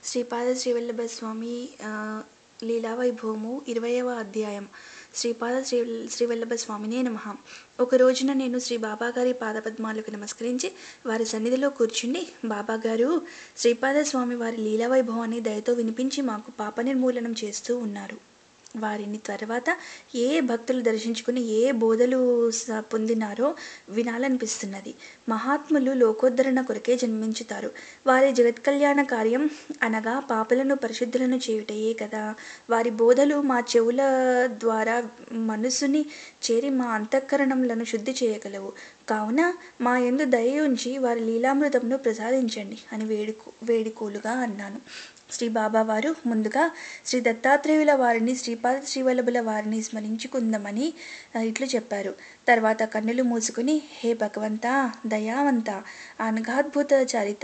శ్రీపాద శ్రీవల్లభ స్వామి ఆ, లీలావైభవము ఇరవయవ అధ్యాయం శ్రీపాద శ్రీ శ్రీవల్లభ స్వామినే నమ ఒక రోజున నేను శ్రీ బాబా గారి పాదపద్మాలకు నమస్కరించి వారి సన్నిధిలో కూర్చుండి బాబా గారు శ్రీపాద స్వామి వారి లీలావైభవాన్ని దయతో వినిపించి మాకు పాప నిర్మూలనం చేస్తూ ఉన్నారు వారిని తర్వాత ఏ భక్తులు దర్శించుకుని ఏ బోధలు స- పొందినారో వినాలనిపిస్తున్నది మహాత్ములు లోకోద్ధరణ కొరకే జన్మించుతారు వారి జగత్ కళ్యాణ కార్యం అనగా పాపలను పరిశుద్ధులను చేయుటయే కదా వారి బోధలు మా చెవుల ద్వారా మనసుని చేరి మా అంతఃకరణములను శుద్ధి చేయగలవు కావున మా యందు దయ ఉంచి వారి లీలామృతమును ప్రసాదించండి అని వేడుకో వేడుకోలుగా అన్నాను శ్రీ బాబా వారు ముందుగా శ్రీ దత్తాత్రేయుల వారిని శ్రీపాద శ్రీవల్లభుల వారిని స్మరించుకుందామని ఆ, ఇట్లు చెప్పారు తర్వాత కన్నులు మూసుకుని హే భగవంత దయావంత అనగాద్భుత చరిత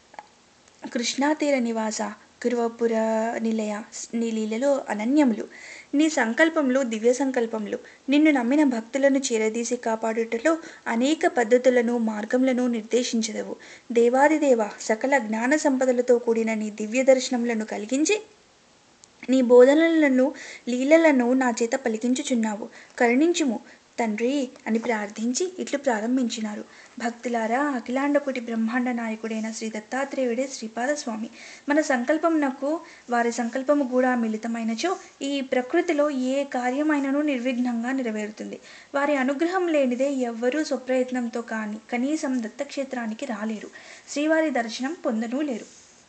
కృష్ణాతీర నివాస కురువపుర నిలయ నీ లీలలో అనన్యములు నీ సంకల్పంలో దివ్య సంకల్పములు నిన్ను నమ్మిన భక్తులను చేరదీసి కాపాడుటలో అనేక పద్ధతులను మార్గములను నిర్దేశించదవు దేవాదిదేవ సకల జ్ఞాన సంపదలతో కూడిన నీ దివ్య దర్శనములను కలిగించి నీ బోధనలను లీలలను నా చేత పలికించుచున్నావు కరుణించుము తండ్రి అని ప్రార్థించి ఇట్లు ప్రారంభించినారు భక్తులారా అఖిలాండకోటి బ్రహ్మాండ నాయకుడైన శ్రీ దత్తాత్రేయుడే శ్రీపాద స్వామి మన సంకల్పమునకు వారి సంకల్పము కూడా మిళితమైనచో ఈ ప్రకృతిలో ఏ కార్యమైనను నిర్విఘ్నంగా నెరవేరుతుంది వారి అనుగ్రహం లేనిదే ఎవ్వరూ స్వప్రయత్నంతో కానీ కనీసం దత్తక్షేత్రానికి రాలేరు శ్రీవారి దర్శనం పొందనూ లేరు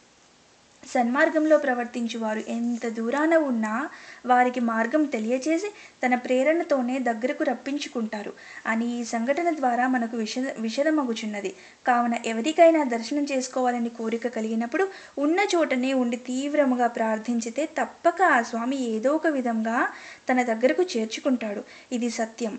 సన్మార్గంలో ప్రవర్తించు వారు ఎంత దూరాన ఉన్నా వారికి మార్గం తెలియచేసి తన ప్రేరణతోనే దగ్గరకు రప్పించుకుంటారు అని ఈ సంఘటన ద్వారా మనకు విషద విషదమగుచున్నది కావున ఎవరికైనా దర్శనం చేసుకోవాలని కోరిక కలిగినప్పుడు ఉన్న చోటనే ఉండి తీవ్రముగా ప్రార్థించితే తప్పక ఆ స్వామి ఏదో ఒక విధంగా తన దగ్గరకు చేర్చుకుంటాడు ఇది సత్యం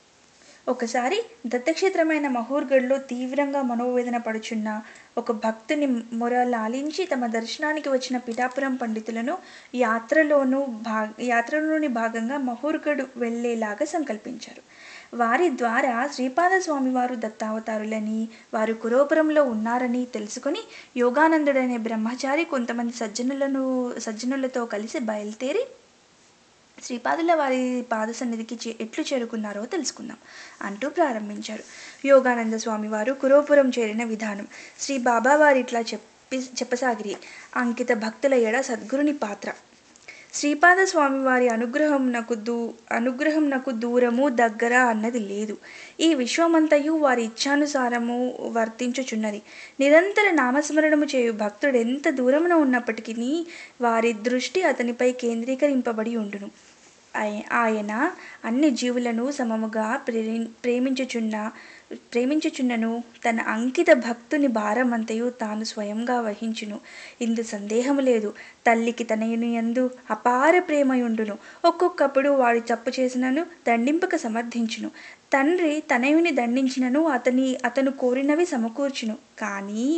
ఒకసారి దత్తక్షేత్రమైన మహూర్గఢ్లో తీవ్రంగా మనోవేదన పడుచున్న ఒక భక్తుని మొర లాలించి తమ దర్శనానికి వచ్చిన పిఠాపురం పండితులను యాత్రలోను భా యాత్రలోని భాగంగా మహూర్గఢ్ వెళ్ళేలాగా సంకల్పించారు వారి ద్వారా శ్రీపాద స్వామి వారు దత్తావతారులని వారు కురోపురంలో ఉన్నారని తెలుసుకొని యోగానందుడనే బ్రహ్మచారి కొంతమంది సజ్జనులను సజ్జనులతో కలిసి బయలుదేరి శ్రీపాదుల వారి పాద సన్నిధికి చే- ఎట్లు చేరుకున్నారో తెలుసుకుందాం అంటూ ప్రారంభించారు యోగానంద స్వామి వారు కురోపురం చేరిన విధానం శ్రీ బాబా వారు ఇట్లా చెప్పి చెప్పసాగిరి అంకిత భక్తుల ఎడ సద్గురుని పాత్ర శ్రీపాద స్వామి వారి అనుగ్రహం నాకు దూ అనుగ్రహం నాకు దూరము దగ్గర అన్నది లేదు ఈ విశ్వమంతయు వారి ఇచ్ఛానుసారము వర్తించుచున్నది నిరంతర నామస్మరణము చేయు భక్తుడు ఎంత దూరమున ఉన్నప్పటికీ వారి దృష్టి అతనిపై కేంద్రీకరింపబడి ఉండును ఆయ- ఆయన అన్ని జీవులను సమముగా ప్రేరి ప్రేమించుచున్న ప్రేమించుచున్నను తన అంకిత భక్తుని భారమంతయు తాను స్వయంగా వహించును ఇందు సందేహము లేదు తల్లికి తనయుని యందు అపార ప్రేమయుండును ఒక్కొక్కప్పుడు వాడు తప్పు చేసినను దండింపక సమర్థించును తండ్రి తనయుని దండించినను అతని అతను కోరినవి సమకూర్చును కానీ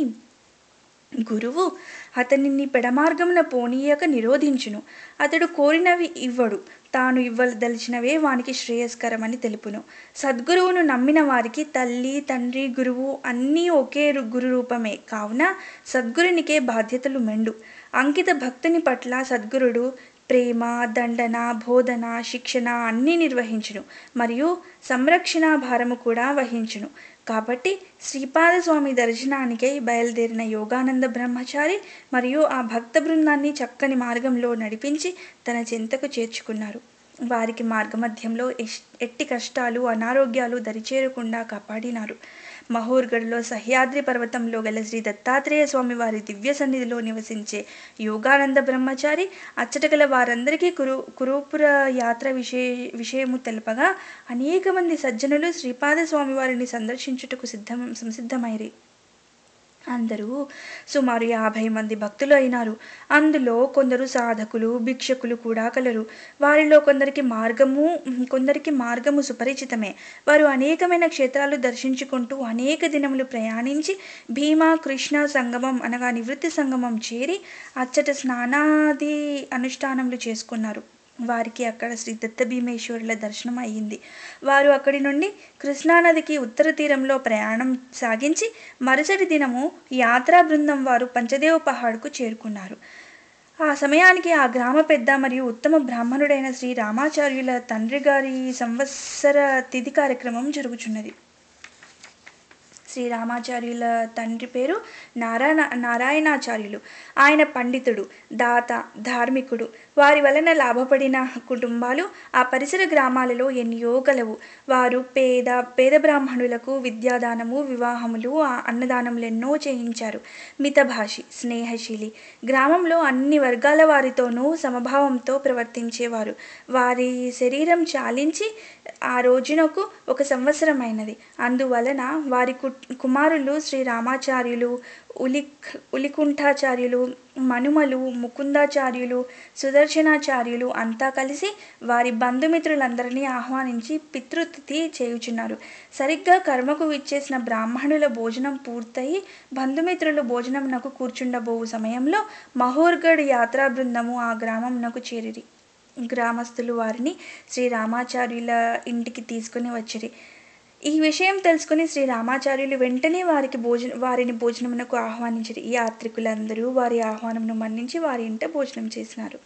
గురువు అతనిని పెడమార్గమున పోనీయక నిరోధించును అతడు కోరినవి ఇవ్వడు తాను ఇవ్వదలిచినవే వానికి శ్రేయస్కరమని తెలుపును సద్గురువును నమ్మిన వారికి తల్లి తండ్రి గురువు అన్నీ ఒకే రు- గురు రూపమే కావున సద్గురునికే బాధ్యతలు మెండు అంకిత భక్తుని పట్ల సద్గురుడు ప్రేమ దండన బోధన శిక్షణ అన్నీ నిర్వహించును మరియు సంరక్షణ భారము కూడా వహించును కాబట్టి శ్రీపాద స్వామి దర్శనానికై బయలుదేరిన యోగానంద బ్రహ్మచారి మరియు ఆ భక్త బృందాన్ని చక్కని మార్గంలో నడిపించి తన చెంతకు చేర్చుకున్నారు వారికి మార్గమధ్యంలో ఎష్- ఎట్టి కష్టాలు అనారోగ్యాలు దరిచేరకుండా కాపాడినారు మహోర్గఢ్లో సహ్యాద్రి పర్వతంలో గల శ్రీ దత్తాత్రేయ స్వామి వారి దివ్య సన్నిధిలో నివసించే యోగానంద బ్రహ్మచారి అచ్చట గల వారందరికీ కురు కురూపుర యాత్ర విషయ విషయము తెలపగా అనేక మంది సజ్జనులు శ్రీపాద స్వామి వారిని సందర్శించుటకు సిద్ధం సంసిద్ధమైరి అందరూ సుమారు యాభై మంది భక్తులు అయినారు అందులో కొందరు సాధకులు భిక్షకులు కూడా కలరు వారిలో కొందరికి మార్గము కొందరికి మార్గము సుపరిచితమే వారు అనేకమైన క్షేత్రాలు దర్శించుకుంటూ అనేక దినములు ప్రయాణించి భీమా కృష్ణ సంగమం అనగా నివృత్తి సంగమం చేరి అచ్చట స్నానాది అనుష్ఠానములు చేసుకున్నారు వారికి అక్కడ శ్రీ దత్త భీమేశ్వరుల దర్శనం అయ్యింది వారు అక్కడి నుండి కృష్ణానదికి ఉత్తర తీరంలో ప్రయాణం సాగించి మరుసటి దినము యాత్రా బృందం వారు పంచదేవ పహాడ్కు చేరుకున్నారు ఆ సమయానికి ఆ గ్రామ పెద్ద మరియు ఉత్తమ బ్రాహ్మణుడైన శ్రీ రామాచార్యుల తండ్రి గారి సంవత్సర తిథి కార్యక్రమం జరుగుచున్నది శ్రీ రామాచార్యుల తండ్రి పేరు నారాయణ నారాయణాచార్యులు ఆయన పండితుడు దాత ధార్మికుడు వారి వలన లాభపడిన కుటుంబాలు ఆ పరిసర గ్రామాలలో ఎన్నో గలవు వారు పేద పేద బ్రాహ్మణులకు విద్యాదానము వివాహములు ఆ అన్నదానములు ఎన్నో చేయించారు మితభాషి స్నేహశీలి గ్రామంలో అన్ని వర్గాల వారితోనూ సమభావంతో ప్రవర్తించేవారు వారి శరీరం చాలించి ఆ రోజునకు ఒక సంవత్సరమైనది అందువలన వారి కు కుమారులు శ్రీ రామాచార్యులు ఉలిక్ ఉలికుంఠాచార్యులు మనుమలు ముకుందాచార్యులు సుదర్శనాచార్యులు అంతా కలిసి వారి బంధుమిత్రులందరినీ ఆహ్వానించి పితృతిథి చేయుచున్నారు సరిగ్గా కర్మకు విచ్చేసిన బ్రాహ్మణుల భోజనం పూర్తయి బంధుమిత్రులు భోజనమునకు కూర్చుండబోవు సమయంలో మహోర్గఢ్ యాత్రా బృందము ఆ గ్రామంనకు చేరిరి గ్రామస్తులు వారిని శ్రీ రామాచార్యుల ఇంటికి తీసుకుని వచ్చిరి ఈ విషయం తెలుసుకుని శ్రీ రామాచార్యులు వెంటనే వారికి భోజన వారిని భోజనమునకు ఆహ్వానించారు ఈ యాత్రికులందరూ వారి ఆహ్వానమును మన్నించి వారి ఇంట భోజనం చేసినారు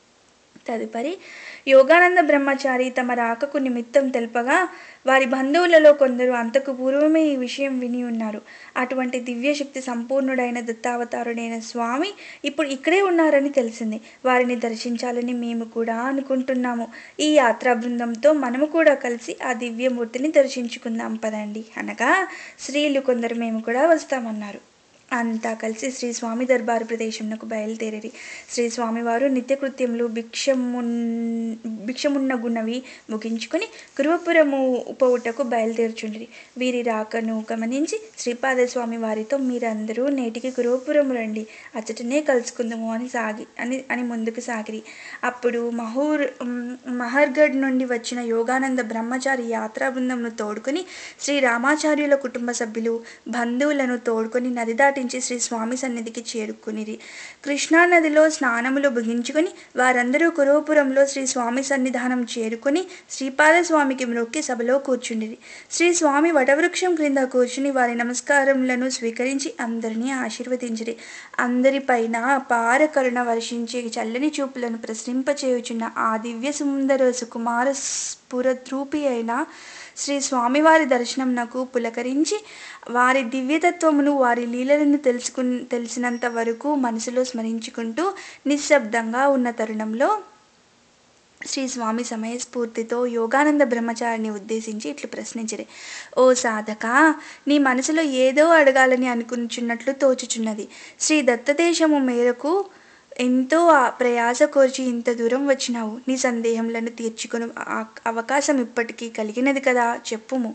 తదుపరి యోగానంద బ్రహ్మచారి తమ రాకకు నిమిత్తం తెలుపగా వారి బంధువులలో కొందరు అంతకు పూర్వమే ఈ విషయం విని ఉన్నారు అటువంటి దివ్యశక్తి సంపూర్ణుడైన దత్తావతారుడైన స్వామి ఇప్పుడు ఇక్కడే ఉన్నారని తెలిసింది వారిని దర్శించాలని మేము కూడా అనుకుంటున్నాము ఈ యాత్రా బృందంతో మనము కూడా కలిసి ఆ దివ్యమూర్తిని దర్శించుకుందాం పదండి అనగా స్త్రీలు కొందరు మేము కూడా వస్తామన్నారు అంతా కలిసి శ్రీ స్వామి దర్బారు ప్రదేశంకు బయలుదేరి శ్రీ స్వామివారు నిత్యకృత్యములు భిక్షమున్ భిక్షమున్న గుణవి ముగించుకొని కురువపురము ఉపవుటకు బయలుదేరుచుండ్రి వీరి రాకను గమనించి శ్రీపాద స్వామి వారితో మీరందరూ నేటికి కురువపురము రండి అచ్చటనే కలుసుకుందాము అని సాగి అని అని ముందుకు సాగిరి అప్పుడు మహూర్ మహర్గఢ్ నుండి వచ్చిన యోగానంద బ్రహ్మచారి యాత్రా బృందంను తోడుకొని శ్రీ రామాచార్యుల కుటుంబ సభ్యులు బంధువులను తోడుకొని నది దాటించి శ్రీ స్వామి సన్నిధికి చేరుకునిరి కృష్ణానదిలో స్నానములు ముగించుకొని వారందరూ కురువపురంలో శ్రీ స్వామి సన్నిధానం చేరుకొని శ్రీపాద స్వామికి మ్రొక్కి సభలో కూర్చుండిరి శ్రీ స్వామి వటవృక్షం క్రింద కూర్చుని వారి నమస్కారములను స్వీకరించి అందరినీ ఆశీర్వదించిరి అందరిపైన అపార కరుణ వర్షించే చల్లని చూపులను ప్రసరింపచేయుచున్న ఆ దివ్య సుందర సుకుమార స్ఫురద్రూపి అయిన శ్రీ స్వామివారి దర్శనం నాకు పులకరించి వారి దివ్యతత్వమును వారి లీలలను తెలుసుకు తెలిసినంత వరకు మనసులో స్మరించుకుంటూ నిశ్శబ్దంగా ఉన్న తరుణంలో శ్రీ స్వామి సమయస్ఫూర్తితో యోగానంద బ్రహ్మచారిని ఉద్దేశించి ఇట్లు ప్రశ్నించరే ఓ సాధక నీ మనసులో ఏదో అడగాలని అనుకుంటున్నట్లు తోచుచున్నది శ్రీ దత్తదేశము మేరకు ఎంతో ప్రయాస కోర్చి ఇంత దూరం వచ్చినావు నీ సందేహములను తీర్చుకుని అవకాశం ఇప్పటికీ కలిగినది కదా చెప్పుము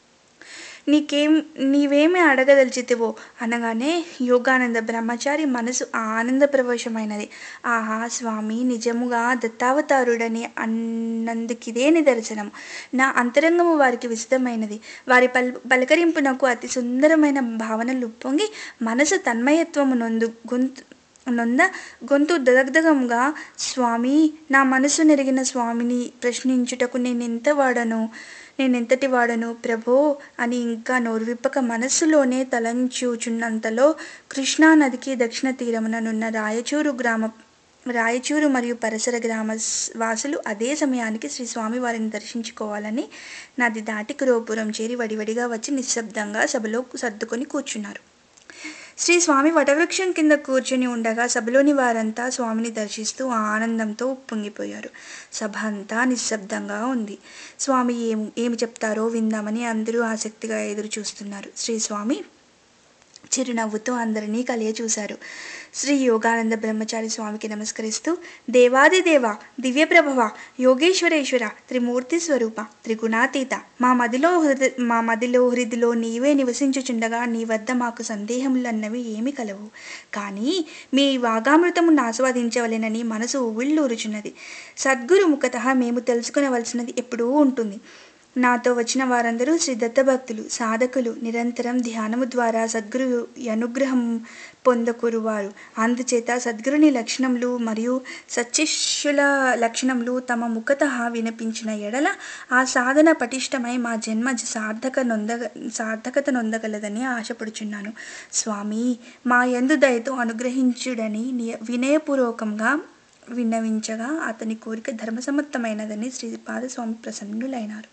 నీకేం నీవేమి అడగదలిచితివో అనగానే యోగానంద బ్రహ్మచారి మనసు ఆనంద ప్రవేశమైనది ఆహా స్వామి నిజముగా దత్తావతారుడని అన్నందుకిదే నిదర్శనం నా అంతరంగము వారికి విశదమైనది వారి పల్ పలకరింపునకు అతి సుందరమైన భావనలు ఉప్పొంగి మనసు తన్మయత్వము నొందు గొంతు నొంద గొంతు దగదగంగా స్వామి నా మనసు నెరిగిన స్వామిని ప్రశ్నించుటకు నేనెంత వాడను నేనెంతటి వాడను ప్రభో అని ఇంకా నోరువిప్పక మనస్సులోనే తలంచూచున్నంతలో కృష్ణానదికి దక్షిణ తీరముననున్న రాయచూరు గ్రామ రాయచూరు మరియు పరిసర గ్రామ వాసులు అదే సమయానికి శ్రీ స్వామి వారిని దర్శించుకోవాలని నది దాటి కురోపురం చేరి వడివడిగా వచ్చి నిశ్శబ్దంగా సభలో సర్దుకొని కూర్చున్నారు శ్రీ స్వామి వటవృక్షం కింద కూర్చుని ఉండగా సభలోని వారంతా స్వామిని దర్శిస్తూ ఆనందంతో ఉప్పొంగిపోయారు సభ అంతా నిశ్శబ్దంగా ఉంది స్వామి ఏం ఏమి చెప్తారో విందామని అందరూ ఆసక్తిగా ఎదురు చూస్తున్నారు శ్రీ స్వామి చిరునవ్వుతో అందరినీ కలియ చూశారు శ్రీ యోగానంద బ్రహ్మచారి స్వామికి నమస్కరిస్తూ దేవాది దేవ దివ్యప్రభవ యోగేశ్వరేశ్వర త్రిమూర్తి స్వరూప త్రిగుణాతీత మా మదిలో హృద మా మదిలో హృదిలో నీవే నివసించుచుండగా నీ వద్ద మాకు సందేహములన్నవి ఏమి కలవు కానీ మీ వాగామృతమును ఆస్వాదించవలెనని మనసు ఉవ్విళ్ళూరుచున్నది సద్గురు ముఖత మేము తెలుసుకునవలసినది ఎప్పుడూ ఉంటుంది నాతో వచ్చిన వారందరూ శ్రీ దత్తభక్తులు సాధకులు నిరంతరం ధ్యానము ద్వారా సద్గురు అనుగ్రహం పొందకూరువారు అందుచేత సద్గురుని లక్షణములు మరియు సత్శిష్యుల లక్షణములు తమ ముఖత వినిపించిన ఎడల ఆ సాధన పటిష్టమై మా జన్మ సార్థక నొందగ సార్థకత నొందగలదని ఆశపడుచున్నాను స్వామి మా యందు దయతో అనుగ్రహించుడని నియ- వినయపూర్వకంగా విన్నవించగా అతని కోరిక ధర్మసమ్మతమైనదని శ్రీపాదస్వామి ప్రసన్నులైనారు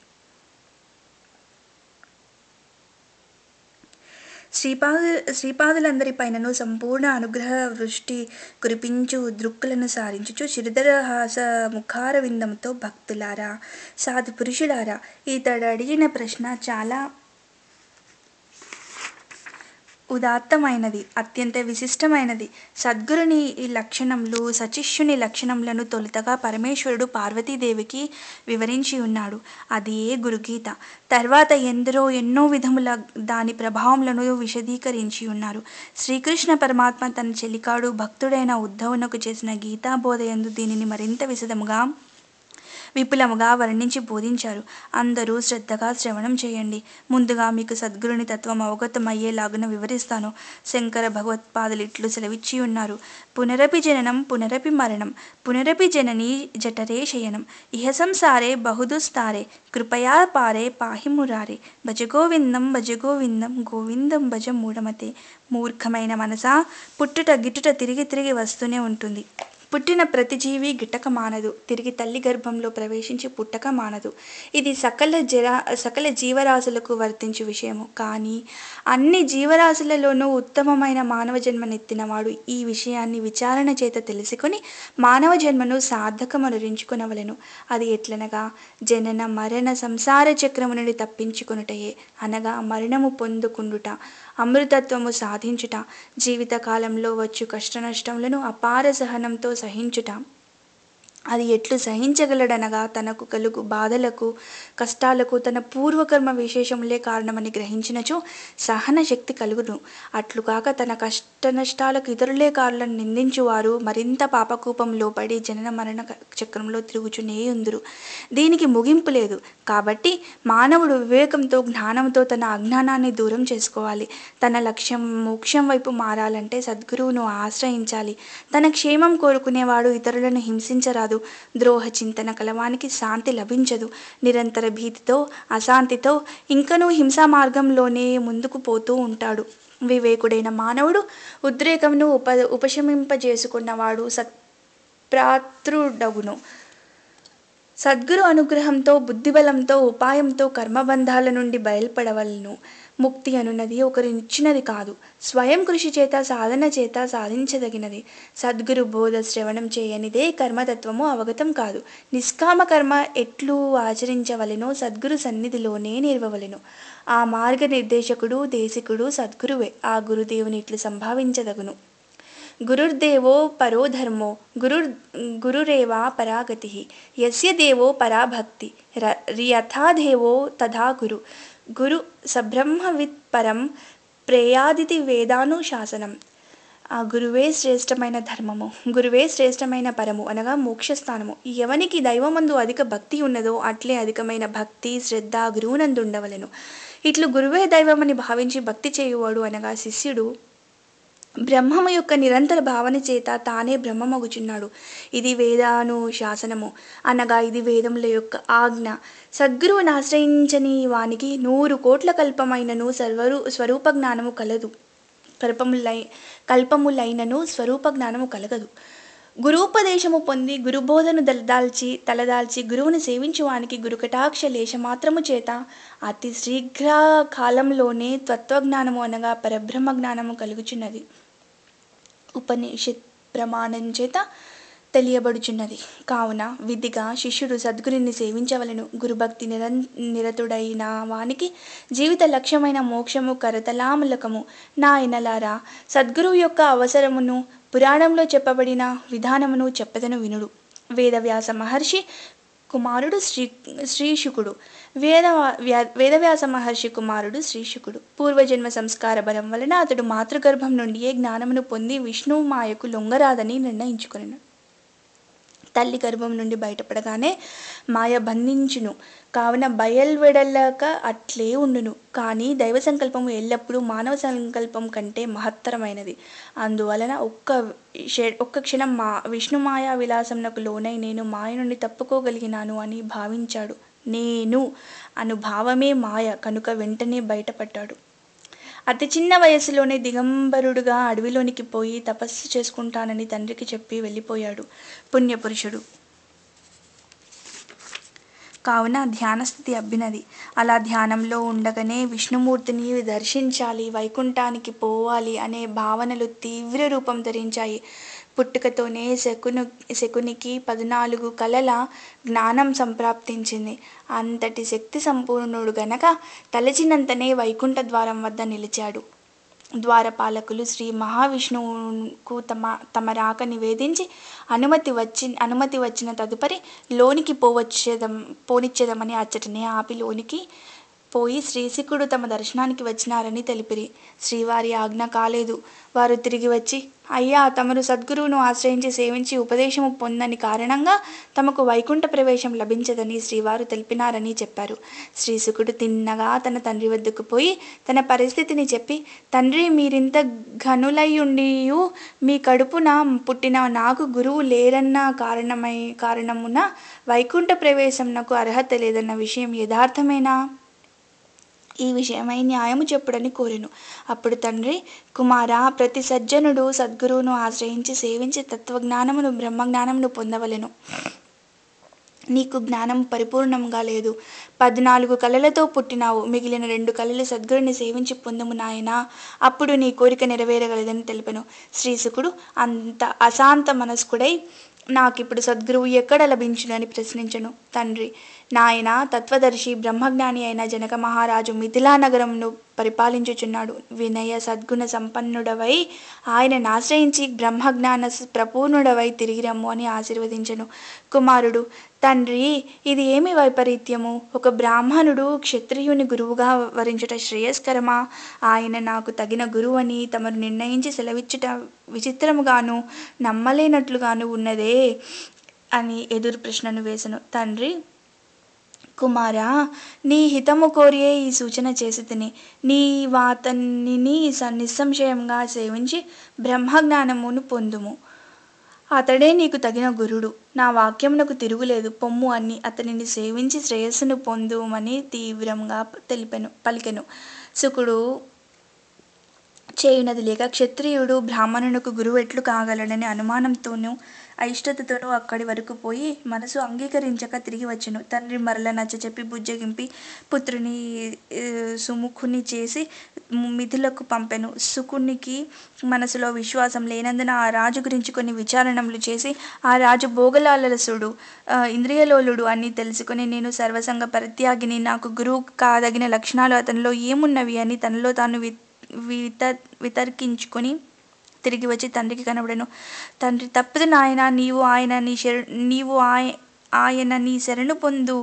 శ్రీపాద శ్రీపాదులందరిపైనను సంపూర్ణ అనుగ్రహ వృష్టి కురిపించు దృక్కులను సారించుచు చిరుదరహాస ముఖార విందంతో భక్తులారా సాధు పురుషులారా ఇతడు అడిగిన ప్రశ్న చాలా ఉదాత్తమైనది అత్యంత విశిష్టమైనది సద్గురుని ఈ లక్షణములు సచిష్యుని లక్షణములను తొలుతగా పరమేశ్వరుడు పార్వతీదేవికి వివరించి ఉన్నాడు అది ఏ గురుగీత తర్వాత ఎందరో ఎన్నో విధముల దాని ప్రభావములను విశదీకరించి ఉన్నారు శ్రీకృష్ణ పరమాత్మ తన చెలికాడు భక్తుడైన ఉద్ధవునకు చేసిన గీతాబోధయందు దీనిని మరింత విశదముగా విపులముగా వర్ణించి బోధించారు అందరూ శ్రద్ధగా శ్రవణం చేయండి ముందుగా మీకు సద్గురుని తత్వం అవగతమయ్యేలాగున వివరిస్తాను శంకర భగవత్పాదులు ఇట్లు సెలవిచ్చి ఉన్నారు పునరపి జననం పునరపి మరణం పునరపి జనని జఠరే శయనం ఇహ సంసారే బహుదుస్తారే కృపయా పారే పాహి మురారే భజ గోవిందం భజ గోవిందం గోవిందం భజ మూఢమతే మూర్ఖమైన మనసా పుట్టుట గిట్టుట తిరిగి తిరిగి వస్తూనే ఉంటుంది పుట్టిన ప్రతి జీవి గిట్టక మానదు తిరిగి తల్లి గర్భంలో ప్రవేశించి పుట్టక మానదు ఇది సకల జరా సకల జీవరాశులకు వర్తించు విషయము కానీ అన్ని జీవరాశులలోనూ ఉత్తమమైన మానవ జన్మనెత్తినవాడు ఈ విషయాన్ని విచారణ చేత తెలుసుకొని మానవ జన్మను సార్థకమనురించుకునవలెను అది ఎట్లనగా జనన మరణ సంసార చక్రము నుండి తప్పించుకొనుటయే అనగా మరణము పొందుకుండుట అమృతత్వము సాధించుట జీవితకాలంలో వచ్చు కష్టనష్టములను అపార సహనంతో సహించుట అది ఎట్లు సహించగలడనగా తనకు కలుగు బాధలకు కష్టాలకు తన పూర్వకర్మ విశేషములే కారణమని గ్రహించినచో సహన శక్తి కలుగును అట్లు కాక తన కష్ట నష్టాలకు ఇతరులే కారణం నిందించువారు మరింత పాపకూపంలో పడి జనన మరణ చక్రంలో తిరుగుచునే ఉందురు దీనికి ముగింపు లేదు కాబట్టి మానవుడు వివేకంతో జ్ఞానంతో తన అజ్ఞానాన్ని దూరం చేసుకోవాలి తన లక్ష్యం మోక్షం వైపు మారాలంటే సద్గురువును ఆశ్రయించాలి తన క్షేమం కోరుకునేవాడు ఇతరులను హింసించరాదు ద్రోహ చింతన కలవానికి శాంతి లభించదు నిరంతర భీతితో అశాంతితో ఇంకనూ హింసా మార్గంలోనే ముందుకు పోతూ ఉంటాడు వివేకుడైన మానవుడు ఉద్రేకమును ఉప ఉపశమింపజేసుకున్నవాడు సత్ప్రాతృడగును సద్గురు అనుగ్రహంతో బుద్ధిబలంతో ఉపాయంతో కర్మబంధాల నుండి బయల్పడవలను ముక్తి అనున్నది ఒకరినిచ్చినది కాదు స్వయం కృషి చేత సాధన చేత సాధించదగినది సద్గురు బోధ శ్రవణం చేయనిదే కర్మతత్వము అవగతం కాదు నిష్కామ కర్మ ఎట్లు ఆచరించవలెనో సద్గురు సన్నిధిలోనే నిర్వవలెను ఆ మార్గనిర్దేశకుడు దేశికుడు సద్గురువే ఆ గురుదేవుని ఇట్లు సంభావించదగును గురుర్దేవో పరో ధర్మో గురుర్ గురురేవా పరాగతి యస్య దేవో పరాభక్తి ర యథా దేవో తథా గురు గురు సబ్రహ్మవిత్ పరం ప్రేయాదితి వేదానుశాసనం ఆ గురువే శ్రేష్టమైన ధర్మము గురువే శ్రేష్టమైన పరము అనగా మోక్షస్థానము ఎవనికి దైవమందు అధిక భక్తి ఉన్నదో అట్లే అధికమైన భక్తి శ్రద్ధ గురువునందు ఉండవలెను ఇట్లు గురువే దైవమని భావించి భక్తి చేయువాడు అనగా శిష్యుడు బ్రహ్మము యొక్క నిరంతర భావన చేత తానే బ్రహ్మమగుచున్నాడు ఇది వేదాను శాసనము అనగా ఇది వేదముల యొక్క ఆజ్ఞ సద్గురువుని ఆశ్రయించని వానికి నూరు కోట్ల కల్పమైనను సర్వరు స్వరూప జ్ఞానము కలదు కల్పములై కల్పములైనను స్వరూప జ్ఞానము కలగదు గురూపదేశము పొంది గురుబోధను దలదాల్చి తలదాల్చి గురువుని సేవించువానికి గురుకటాక్ష లేశమాత్రము చేత అతి శీఘ్ర కాలంలోనే తత్వజ్ఞానము అనగా పరబ్రహ్మ జ్ఞానము కలుగుచున్నది ఉపనిషత్ ప్రమాణం చేత తెలియబడుచున్నది కావున విధిగా శిష్యుడు సద్గురుని సేవించవలను గురుభక్తి నిరం నిరతుడైన వానికి జీవిత లక్ష్యమైన మోక్షము కరతలామలకము నాయనలారా సద్గురువు యొక్క అవసరమును పురాణంలో చెప్పబడిన విధానమును చెప్పదను వినుడు వేదవ్యాస మహర్షి కుమారుడు శ్రీ శ్రీశుకుడు వేద వ్యా- వేదవ్యాస మహర్షి కుమారుడు శ్రీశుకుడు పూర్వజన్మ సంస్కార బలం వలన అతడు మాతృగర్భం నుండియే జ్ఞానమును పొంది విష్ణువు మాయకు లొంగరాదని నిర్ణయించుకున్నాడు తల్లి గర్భం నుండి బయటపడగానే మాయ బంధించును కావున బయల్వెడలక అట్లే ఉండును కానీ దైవ సంకల్పము ఎల్లప్పుడూ మానవ సంకల్పం కంటే మహత్తరమైనది అందువలన ఒక్క షే- ఒక్క క్షణం మా విష్ణు మాయా విలాసంనకు లోనై నేను మాయ నుండి తప్పుకోగలిగినాను అని భావించాడు నేను అను భావమే మాయ కనుక వెంటనే బయటపడ్డాడు అతి చిన్న వయసులోనే దిగంబరుడుగా అడవిలోనికి పోయి తపస్సు చేసుకుంటానని తండ్రికి చెప్పి వెళ్ళిపోయాడు పుణ్యపురుషుడు కావున ధ్యానస్థితి అబ్బినది అలా ధ్యానంలో ఉండగానే విష్ణుమూర్తిని దర్శించాలి వైకుంఠానికి పోవాలి అనే భావనలు తీవ్ర రూపం ధరించాయి పుట్టుకతోనే శకును శకునికి పద్నాలుగు కళల జ్ఞానం సంప్రాప్తించింది అంతటి శక్తి సంపూర్ణుడు గనక తలచినంతనే వైకుంఠ ద్వారం వద్ద నిలిచాడు ద్వారపాలకులు శ్రీ మహావిష్ణువుకు తమ తమ రాక నివేదించి అనుమతి వచ్చి అనుమతి వచ్చిన తదుపరి లోనికి పోవచ్చేదం పోనిచ్చేదమని అచ్చటనే ఆపి లోనికి పోయి శ్రీశిఖుడు తమ దర్శనానికి వచ్చినారని తెలిపిరి శ్రీవారి ఆజ్ఞ కాలేదు వారు తిరిగి వచ్చి అయ్యా తమరు సద్గురువును ఆశ్రయించి సేవించి ఉపదేశము పొందని కారణంగా తమకు వైకుంఠ ప్రవేశం లభించదని శ్రీవారు తెలిపినారని చెప్పారు శ్రీశుకుడు తిన్నగా తన తండ్రి వద్దకు పోయి తన పరిస్థితిని చెప్పి తండ్రి మీరింత ఘనులయ్యుండియు మీ కడుపున పుట్టిన నాకు గురువు లేరన్న కారణమై కారణమున వైకుంఠ ప్రవేశం నాకు అర్హత లేదన్న విషయం యథార్థమేనా ఈ విషయమై న్యాయము చెప్పుడని కోరెను అప్పుడు తండ్రి కుమారా ప్రతి సజ్జనుడు సద్గురువును ఆశ్రయించి సేవించి తత్వజ్ఞానమును బ్రహ్మజ్ఞానమును పొందవలెను నీకు జ్ఞానం పరిపూర్ణంగా లేదు పద్నాలుగు కళలతో పుట్టినావు మిగిలిన రెండు కళలు సద్గురుని సేవించి పొందము నాయనా అప్పుడు నీ కోరిక నెరవేరగలదని తెలిపెను శ్రీశుకుడు అంత అశాంత మనస్కుడై నాకిప్పుడు సద్గురువు ఎక్కడ లభించునని ప్రశ్నించను తండ్రి నాయన తత్వదర్శి బ్రహ్మజ్ఞాని అయిన జనక మహారాజు మిథిలా నగరంను పరిపాలించుచున్నాడు వినయ సద్గుణ సంపన్నుడవై ఆయనను ఆశ్రయించి బ్రహ్మజ్ఞాన ప్రపూర్ణుడవై తిరిగి రమ్ము అని ఆశీర్వదించను కుమారుడు తండ్రి ఇది ఏమి వైపరీత్యము ఒక బ్రాహ్మణుడు క్షత్రియుని గురువుగా వరించుట శ్రేయస్కరమా ఆయన నాకు తగిన గురువు అని తమరు నిర్ణయించి సెలవిచ్చుట విచిత్రముగాను నమ్మలేనట్లుగాను ఉన్నదే అని ఎదురు ప్రశ్నను వేసను తండ్రి కుమారా నీ హితము కోరియే ఈ సూచన చేసి తిని నీ వాతనిని స- నిస్సంశయంగా సేవించి బ్రహ్మజ్ఞానమును పొందుము అతడే నీకు తగిన గురుడు నా వాక్యమునకు తిరుగులేదు పొమ్ము అని అతనిని సేవించి శ్రేయస్సును పొందుమని తీవ్రంగా తెలిపెను పలికెను శుకుడు చేయునది లేక క్షత్రియుడు బ్రాహ్మణునకు గురువు ఎట్లు కాగలడని అనుమానంతోనూ అయిష్టతతోనూ అక్కడి వరకు పోయి మనసు అంగీకరించక తిరిగి వచ్చెను తండ్రి మరల నచ్చచెప్పి బుజ్జగింపి పుత్రుని ఏ, సుముఖుని చేసి మిథులకు పంపెను సుకునికి మనసులో విశ్వాసం లేనందున ఆ రాజు గురించి కొన్ని విచారణలు చేసి ఆ రాజు భోగలాలసుడు ఆ, ఇంద్రియలోలుడు అని తెలుసుకొని నేను సర్వసంగ పరిత్యాగిని నాకు గురువు కాదగిన లక్షణాలు అతనిలో ఏమున్నవి అని తనలో తాను వి విత వితర్కించుకొని తిరిగి వచ్చి తండ్రికి కనబడెను తండ్రి తప్పదు నాయన నీవు ఆయన నీ శర నీవు ఆయ ఆయన నీ శరణు పొందు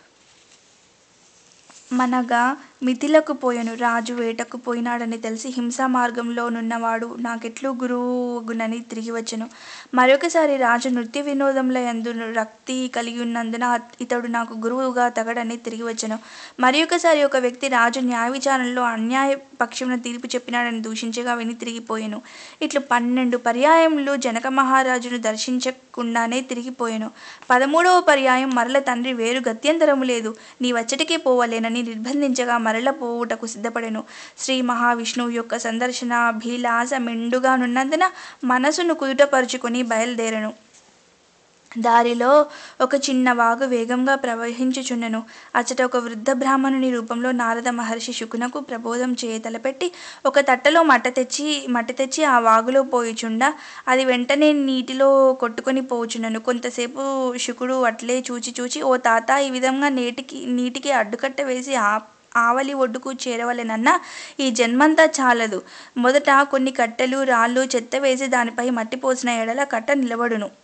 మనగా మిథిలకు పోయెను రాజు వేటకు పోయినాడని తెలిసి హింసా మార్గంలోనున్నవాడు నాకెట్లు గురువుగునని తిరిగి వచ్చెను మరొకసారి రాజు నృత్య వినోదంలో ఎందు రక్తి కలిగి ఉన్నందున ఇతడు నాకు గురువుగా తగడని తిరిగి వచ్చెను మరి ఒకసారి ఒక వ్యక్తి రాజు న్యాయ విచారణలో అన్యాయ పక్షమున తీర్పు చెప్పినాడని దూషించగా విని తిరిగిపోయెను ఇట్లు పన్నెండు పర్యాయములు జనక మహారాజును దర్శించకుండానే తిరిగిపోయెను పదమూడవ పర్యాయం మరల తండ్రి వేరు గత్యంతరము లేదు నీ వచ్చటికే పోవలేనని నిర్బంధించగా మరల పోవుటకు సిద్ధపడెను శ్రీ మహావిష్ణువు యొక్క సందర్శన అభిలాష మెండుగానున్నందున మనసును కుదుటపరుచుకొని బయలుదేరెను దారిలో ఒక చిన్న వాగు వేగంగా ప్రవహించుచున్నెను అచ్చట ఒక వృద్ధ బ్రాహ్మణుని రూపంలో నారద మహర్షి శుకునకు ప్రబోధం చేయ తలపెట్టి ఒక తట్టలో మట్ట తెచ్చి మట్టి తెచ్చి ఆ వాగులో పోయిచుండా అది వెంటనే నీటిలో కొట్టుకొని పోచున్నను కొంతసేపు శుకుడు అట్లే చూచి చూచి ఓ తాత ఈ విధంగా నేటికి నీటికి అడ్డుకట్ట వేసి ఆ ఆవలి ఒడ్డుకు చేరవలెనన్నా ఈ జన్మంతా చాలదు మొదట కొన్ని కట్టెలు రాళ్ళు చెత్త వేసి దానిపై మట్టి పోసిన ఎడల కట్ట నిలబడును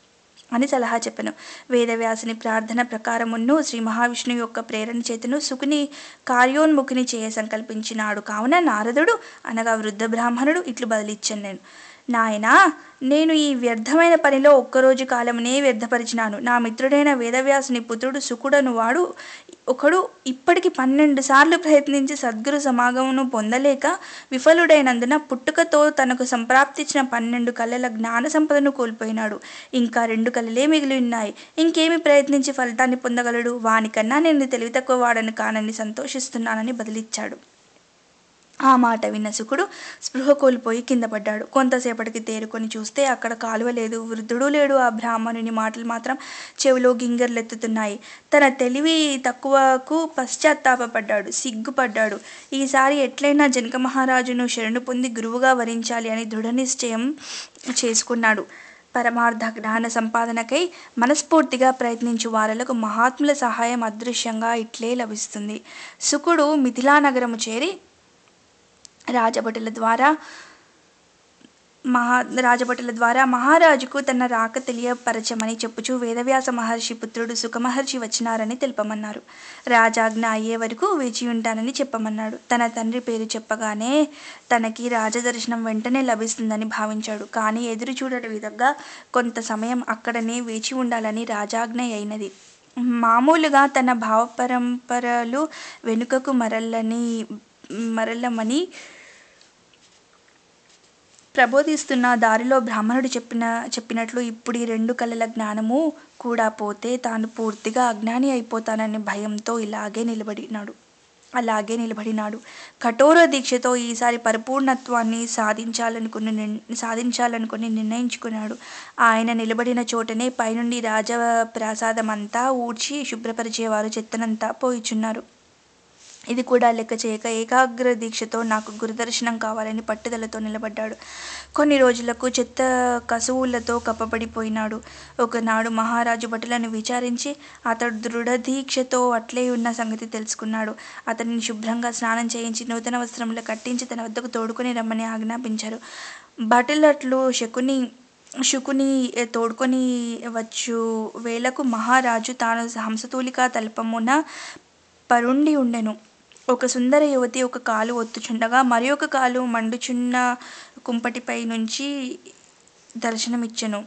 అని సలహా చెప్పెను వేదవ్యాసుని ప్రార్థన ప్రకారమును శ్రీ మహావిష్ణువు యొక్క ప్రేరణ చేతను సుకుని కార్యోన్ముఖిని చేయ సంకల్పించినాడు కావున నారదుడు అనగా వృద్ధ బ్రాహ్మణుడు ఇట్లు బదిలిచ్చాను నేను నాయనా నేను ఈ వ్యర్థమైన పనిలో ఒక్కరోజు కాలమునే వ్యర్థపరిచినాను నా మిత్రుడైన వేదవ్యాసుని పుత్రుడు సుకుడను వాడు ఒకడు ఇప్పటికి పన్నెండు సార్లు ప్రయత్నించి సద్గురు సమాగమును పొందలేక విఫలుడైనందున పుట్టుకతో తనకు సంప్రాప్తించిన పన్నెండు కళల జ్ఞాన సంపదను కోల్పోయినాడు ఇంకా రెండు కళలే మిగిలి ఉన్నాయి ఇంకేమి ప్రయత్నించి ఫలితాన్ని పొందగలడు వానికన్నా నేను తెలివి తక్కువ వాడను కానని సంతోషిస్తున్నానని బదిలిచ్చాడు ఆ మాట విన్న శుకుడు స్పృహ కోల్పోయి కింద పడ్డాడు కొంతసేపటికి తేరుకొని చూస్తే అక్కడ కాలువ లేదు వృద్ధుడు లేడు ఆ బ్రాహ్మణుని మాటలు మాత్రం చెవిలో గింగర్లెత్తుతున్నాయి తన తెలివి తక్కువకు పశ్చాత్తాపపడ్డాడు సిగ్గుపడ్డాడు ఈసారి ఎట్లయినా జనక మహారాజును శరణు పొంది గురువుగా వరించాలి అని దృఢ నిశ్చయం చేసుకున్నాడు పరమార్థ జ్ఞాన సంపాదనకై మనస్ఫూర్తిగా ప్రయత్నించు వారలకు మహాత్ముల సహాయం అదృశ్యంగా ఇట్లే లభిస్తుంది శుకుడు మిథిలా నగరము చేరి రాజభటుల ద్వారా మహా రాజభటుల ద్వారా మహారాజుకు తన రాక తెలియపరచమని చెప్పుచూ వేదవ్యాస మహర్షి పుత్రుడు సుఖమహర్షి వచ్చినారని తెలుపమన్నారు రాజాజ్ఞ అయ్యే వరకు వేచి ఉంటానని చెప్పమన్నాడు తన తండ్రి పేరు చెప్పగానే తనకి రాజదర్శనం వెంటనే లభిస్తుందని భావించాడు కానీ ఎదురు చూడట విధంగా కొంత సమయం అక్కడనే వేచి ఉండాలని రాజాజ్ఞ అయినది మామూలుగా తన భావపరంపరలు వెనుకకు మరలని మరలమని ప్రబోధిస్తున్న దారిలో బ్రాహ్మణుడు చెప్పిన చెప్పినట్లు ఇప్పుడు ఈ రెండు కళల జ్ఞానము కూడా పోతే తాను పూర్తిగా అజ్ఞాని అయిపోతానని భయంతో ఇలాగే నిలబడినాడు అలాగే నిలబడినాడు కఠోర దీక్షతో ఈసారి పరిపూర్ణత్వాన్ని సాధించాలనుకుని నిర్- సాధించాలనుకుని నిర్ణయించుకున్నాడు ఆయన నిలబడిన చోటనే పైనుండి రాజప్రాసాదం అంతా ఊడ్చి శుభ్రపరిచేవారు చెత్తనంతా పోయిచున్నారు ఇది కూడా లెక్క చేయక ఏకాగ్ర దీక్షతో నాకు గురుదర్శనం కావాలని పట్టుదలతో నిలబడ్డాడు కొన్ని రోజులకు చెత్త కసువులతో కప్పబడిపోయినాడు ఒకనాడు మహారాజు భటులను విచారించి అతడు దృఢ దీక్షతో అట్లే ఉన్న సంగతి తెలుసుకున్నాడు అతనిని శుభ్రంగా స్నానం చేయించి నూతన వస్త్రములు కట్టించి తన వద్దకు తోడుకొని రమ్మని ఆజ్ఞాపించారు భటులట్లు శకుని శుకుని తోడుకొని వచ్చు వేళకు మహారాజు తాను హంసతూలికా తల్పమున పరుండి ఉండెను ఒక సుందర యువతి ఒక కాలు ఒత్తుచుండగా మరి ఒక కాలు మండుచున్న కుంపటిపై నుంచి దర్శనమిచ్చెను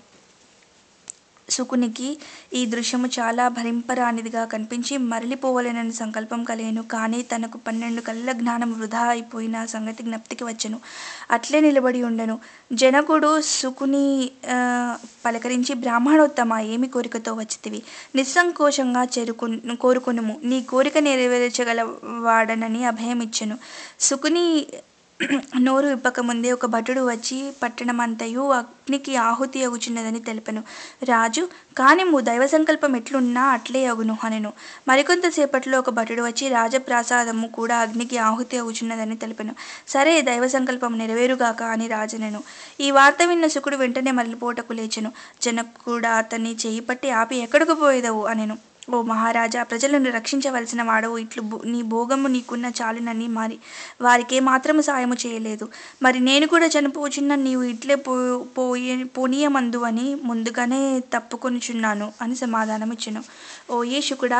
శుకునికి ఈ దృశ్యము చాలా భరింపరానిదిగా కనిపించి మరలిపోవలేనని సంకల్పం కలిగెను కానీ తనకు పన్నెండు కళ్ళ జ్ఞానం వృధా అయిపోయిన సంగతి జ్ఞప్తికి వచ్చెను అట్లే నిలబడి ఉండెను జనకుడు శుకుని ఆ, పలకరించి బ్రాహ్మణోత్తమ ఏమి కోరికతో వచ్చితివి నిస్సంకోచంగా చేరుకు కోరుకొనుము నీ కోరిక నెరవేర్చగల వాడనని అభయమిచ్చెను శుకుని నోరు విప్పకముందే ఒక భటుడు వచ్చి పట్టణమంతయు అగ్నికి ఆహుతి అగుచున్నదని తెలిపెను రాజు కానిము దైవ సంకల్పం ఎట్లున్నా అట్లే అగును అనెను మరికొంతసేపట్లో ఒక భటుడు వచ్చి రాజప్రాసాదము కూడా అగ్నికి ఆహుతి అగుచున్నదని తెలిపెను సరే దైవ సంకల్పం నెరవేరుగాక అని రాజనెను ఈ వార్త విన్న శుకుడు వెంటనే మరలిపోటకు లేచెను జనకుడు అతన్ని చేయి పట్టి ఆపి ఎక్కడికి పోయేదవు అనెను ఓ మహారాజా ప్రజలను రక్షించవలసిన వాడవు ఇట్లు భో- నీ భోగము నీకున్న చాలునని మరి వారికే మాత్రము సాయము చేయలేదు మరి నేను కూడా చనిపోచున్న నీవు ఇట్లే పో పోయే పోనీయమందు అని ముందుగానే తప్పుకొనిచున్నాను అని సమాధానం ఇచ్చెను ఓ శుకుడా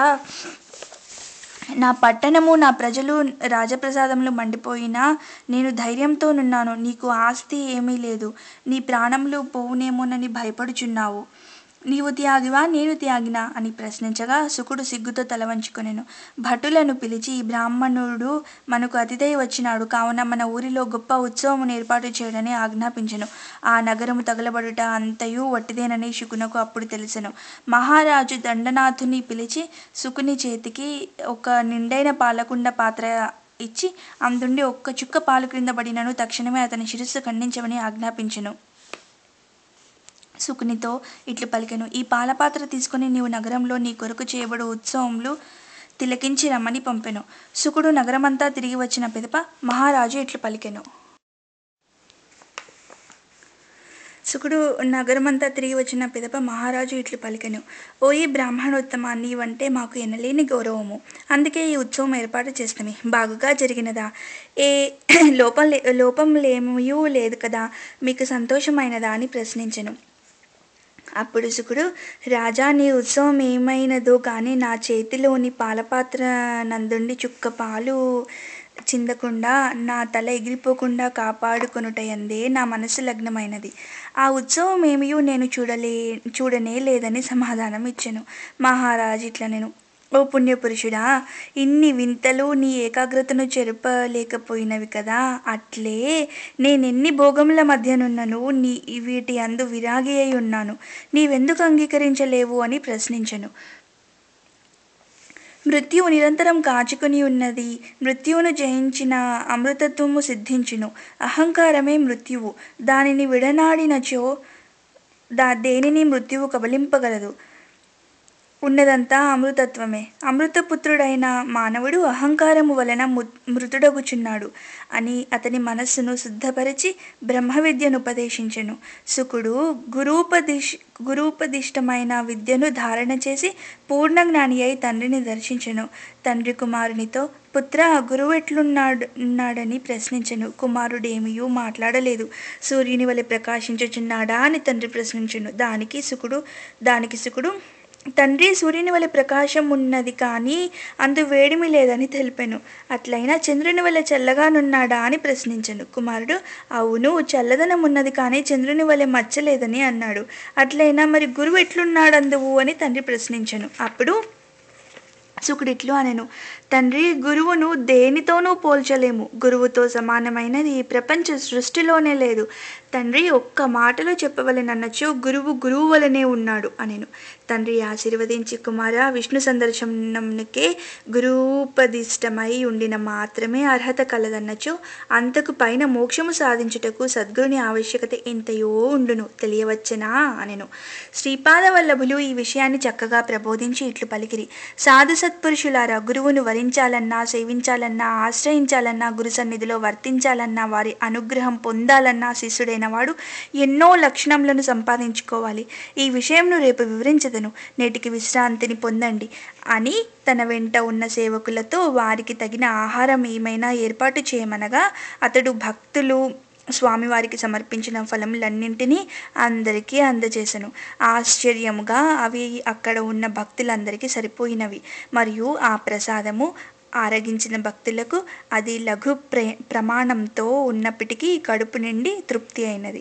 నా పట్టణము నా ప్రజలు రాజప్రసాదంలో మండిపోయినా నేను ధైర్యంతోనున్నాను నీకు ఆస్తి ఏమీ లేదు నీ ప్రాణములు పోవునేమోనని భయపడుచున్నావు నీవు త్యాగివా నేను త్యాగినా అని ప్రశ్నించగా శుకుడు సిగ్గుతో తల వంచుకొనెను భటులను పిలిచి ఈ బ్రాహ్మణుడు మనకు అతిథై వచ్చినాడు కావున మన ఊరిలో గొప్ప ఉత్సవం ఏర్పాటు చేయడని ఆజ్ఞాపించెను ఆ నగరము తగలబడుట అంతయు వట్టిదేనని శుకునకు అప్పుడు తెలిసెను మహారాజు దండనాథుని పిలిచి శుకుని చేతికి ఒక నిండైన పాలకుండ పాత్ర ఇచ్చి అందుండి ఒక్క చుక్క పాలు క్రింద పడినను తక్షణమే అతని శిరస్సు ఖండించమని ఆజ్ఞాపించెను శుకునితో ఇట్లు పలికెను ఈ పాలపాత్ర తీసుకుని నీవు నగరంలో నీ కొరకు చేయబడు ఉత్సవములు తిలకించి రమ్మని పంపెను శుకుడు నగరమంతా తిరిగి వచ్చిన పిదప మహారాజు ఇట్లు పలికెను శుకుడు నగరమంతా తిరిగి వచ్చిన పిదప మహారాజు ఇట్లు పలికెను ఓ ఈ బ్రాహ్మణోత్తమ నీవంటే మాకు ఎనలేని గౌరవము అందుకే ఈ ఉత్సవం ఏర్పాటు చేస్తామి బాగుగా జరిగినదా ఏ లోపం లే లోపం లేమయూ లేదు కదా మీకు సంతోషమైనదా అని ప్రశ్నించెను అప్పుడు శుకుడు రాజా నీ ఉత్సవం ఏమైనదో కానీ నా చేతిలోని పాలపాత్ర నందుండి చుక్క పాలు చిందకుండా నా తల ఎగిరిపోకుండా కాపాడుకొనుటయందే నా మనసు లగ్నమైనది ఆ ఉత్సవం ఏమియో నేను చూడలే చూడనే లేదని సమాధానం ఇచ్చెను మహారాజు ఇట్లా నేను ఓ పుణ్యపురుషుడా ఇన్ని వింతలు నీ ఏకాగ్రతను చెరపలేకపోయినవి కదా అట్లే నేనెన్ని భోగముల మధ్యనున్నను నీ వీటి అందు విరాగి అయి ఉన్నాను నీవెందుకు అంగీకరించలేవు అని ప్రశ్నించను మృత్యువు నిరంతరం కాచుకుని ఉన్నది మృత్యువును జయించిన అమృతత్వము సిద్ధించును అహంకారమే మృత్యువు దానిని విడనాడినచో దా దేనిని మృత్యువు కబలింపగలదు ఉన్నదంతా అమృతత్వమే అమృతపుత్రుడైన మానవుడు అహంకారము వలన మృతుడగుచున్నాడు అని అతని మనస్సును శుద్ధపరిచి బ్రహ్మ విద్యను ఉపదేశించెను శుకుడు గురూపదిష్ గురూపదిష్టమైన విద్యను ధారణ చేసి పూర్ణ జ్ఞాని అయి తండ్రిని దర్శించెను తండ్రి కుమారునితో పుత్ర గురువు ఎట్లున్నాడు ఉన్నాడని ప్రశ్నించెను కుమారుడేమియూ మాట్లాడలేదు సూర్యుని వలె ప్రకాశించుచున్నాడా అని తండ్రి ప్రశ్నించెను దానికి శుకుడు దానికి శుకుడు తండ్రి సూర్యుని వలె ప్రకాశం ఉన్నది కానీ అందు వేడిమి లేదని తెలిపాను అట్లయినా చంద్రుని వలె చల్లగానున్నాడా అని ప్రశ్నించను కుమారుడు అవును చల్లదనం ఉన్నది కానీ చంద్రుని వలె మచ్చలేదని అన్నాడు అట్లయినా మరి గురువు ఎట్లున్నాడందువు అని తండ్రి ప్రశ్నించను అప్పుడు శుకుడిట్లు అనెను తండ్రి గురువును దేనితోనూ పోల్చలేము గురువుతో సమానమైనది ఈ ప్రపంచ సృష్టిలోనే లేదు తండ్రి ఒక్క మాటలో చెప్పవలెనన్నచో గురువు గురువు వలనే ఉన్నాడు అనెను తండ్రి ఆశీర్వదించి కుమార విష్ణు సందర్శనంకే గురూపదిష్టమై ఉండిన మాత్రమే అర్హత కలదన్నచో అంతకు పైన మోక్షము సాధించుటకు సద్గురుని ఆవశ్యకత ఎంతయో ఉండును తెలియవచ్చనా అనెను శ్రీపాద వల్లభులు ఈ విషయాన్ని చక్కగా ప్రబోధించి ఇట్లు పలికిరి సాధు సత్పురుషులారా గురువును వరించాలన్నా సేవించాలన్నా ఆశ్రయించాలన్నా గురు సన్నిధిలో వర్తించాలన్నా వారి అనుగ్రహం పొందాలన్నా శిష్యుడైన వాడు ఎన్నో లక్షణములను సంపాదించుకోవాలి ఈ విషయంను రేపు వివరించదను నేటికి విశ్రాంతిని పొందండి అని తన వెంట ఉన్న సేవకులతో వారికి తగిన ఆహారం ఏమైనా ఏర్పాటు చేయమనగా అతడు భక్తులు స్వామివారికి సమర్పించిన ఫలములన్నింటినీ అందరికీ అందజేసెను ఆశ్చర్యముగా అవి అక్కడ ఉన్న భక్తులందరికీ సరిపోయినవి మరియు ఆ ప్రసాదము ఆరగించిన భక్తులకు అది లఘు ప్రే ప్రమాణంతో ఉన్నప్పటికీ కడుపు నిండి తృప్తి అయినది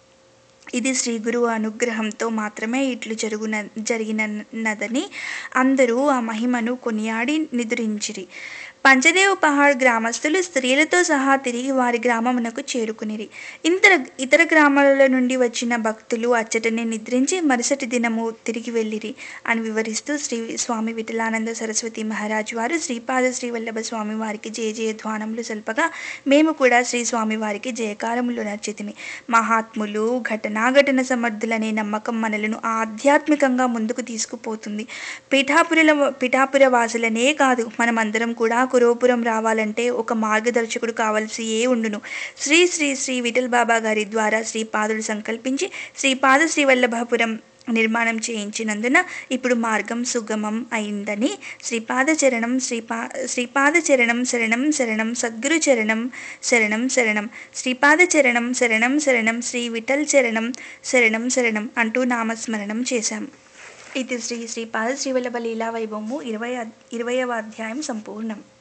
ఇది శ్రీ గురువు అనుగ్రహంతో మాత్రమే ఇట్లు జరుగున జరిగినదని అందరూ ఆ మహిమను కొనియాడి నిద్రించిరి పంచదేవ్ పహాడ్ గ్రామస్తులు స్త్రీలతో సహా తిరిగి వారి గ్రామమునకు చేరుకునిరి ఇంతర ఇతర గ్రామాల నుండి వచ్చిన భక్తులు అచ్చటనే నిద్రించి మరుసటి దినము తిరిగి వెళ్ళిరి అని వివరిస్తూ శ్రీ స్వామి విఠలానంద సరస్వతి మహారాజు వారు శ్రీపాద శ్రీ వల్లభ స్వామి వారికి జయ జయ ధ్వానములు సల్పగా మేము కూడా శ్రీ స్వామి వారికి జయకారములు నచ్చితిమి మహాత్ములు ఘటనాఘటన సమర్థులనే నమ్మకం మనలను ఆధ్యాత్మికంగా ముందుకు తీసుకుపోతుంది పీఠాపురల పీఠాపుర వాసులనే కాదు మనమందరం కూడా కురోపురం రావాలంటే ఒక మార్గదర్శకుడు కావలసి ఏ ఉండును శ్రీ శ్రీ శ్రీ విఠల్ బాబా గారి ద్వారా శ్రీపాదుడు సంకల్పించి శ్రీపాద శ్రీ వల్లభాపురం నిర్మాణం చేయించినందున ఇప్పుడు మార్గం సుగమం అయిందని శ్రీపాద చరణం శ్రీపా శ్రీపాద చరణం శరణం శరణం సద్గురు చరణం శరణం శరణం శ్రీపాద చరణం శరణం శరణం శ్రీ విఠల్ చరణం శరణం శరణం అంటూ నామస్మరణం చేశాం ఇది శ్రీ శ్రీపాద శ్రీవల్లభ లీలా వైభవము ఇరవై ఇరవయవ అధ్యాయం సంపూర్ణం